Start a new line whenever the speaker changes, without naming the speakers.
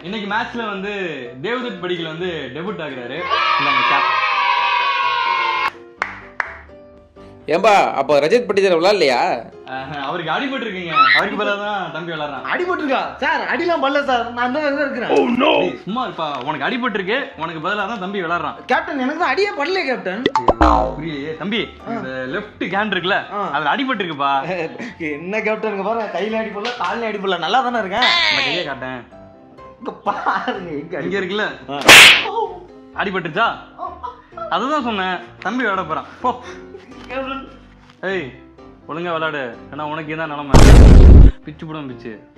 இன்னைக்கு மேட்ச்ல வந்து தேவதத் படிக்கல வந்து டெபுட் ஆகுறாரு இந்தாங்க cap.
ஏம்பா அப்போ ரஜத் பட்டிதர் விளாட்லையா
ஆஹ், அவருக்கு அடிபட்டு இருக்கீங்க அவருக்கு பதிலா தான் தம்பி விளாடுறான்
அடிபட்டிருக்கா சார் அடிலாம் பண்ணல சார் நான் தான் இருக்கிறேன்
டேய், சும்மா இருப்பா உனக்கு அடிபட்டு இருக்கு உனக்கு பதிலா தான் தம்பி விளாடுறான்
கேப்டன் எனக்கு தான் அடியே படல கேப்டன்
புரியலையே தம்பி இந்த லெஃப்ட் ஹேண்ட் இருக்குல்ல
ஆ.
அதுல அடிபட்டு இருக்குப்பா
என்ன கேப்டன் இங்க பாருங்க கையில அடி போடல கால்ல அடி போடல நல்லா தானே இருக்கேன்
அந்த கையை காட்டேன்
இங்க பாருங்க எங்க அடி
இங்க இருக்குல்ல
ஆ.
அடிபட்டுச்சா அதுதான் சொன்னேன் தம்பி விளையாட போறான் போ
கேப்டன்
ஏய் ஒழுங்கா விளையாடு ஏன்னா உனக்கு தான் நிலைமை பிச்சு போடும் பிச்சு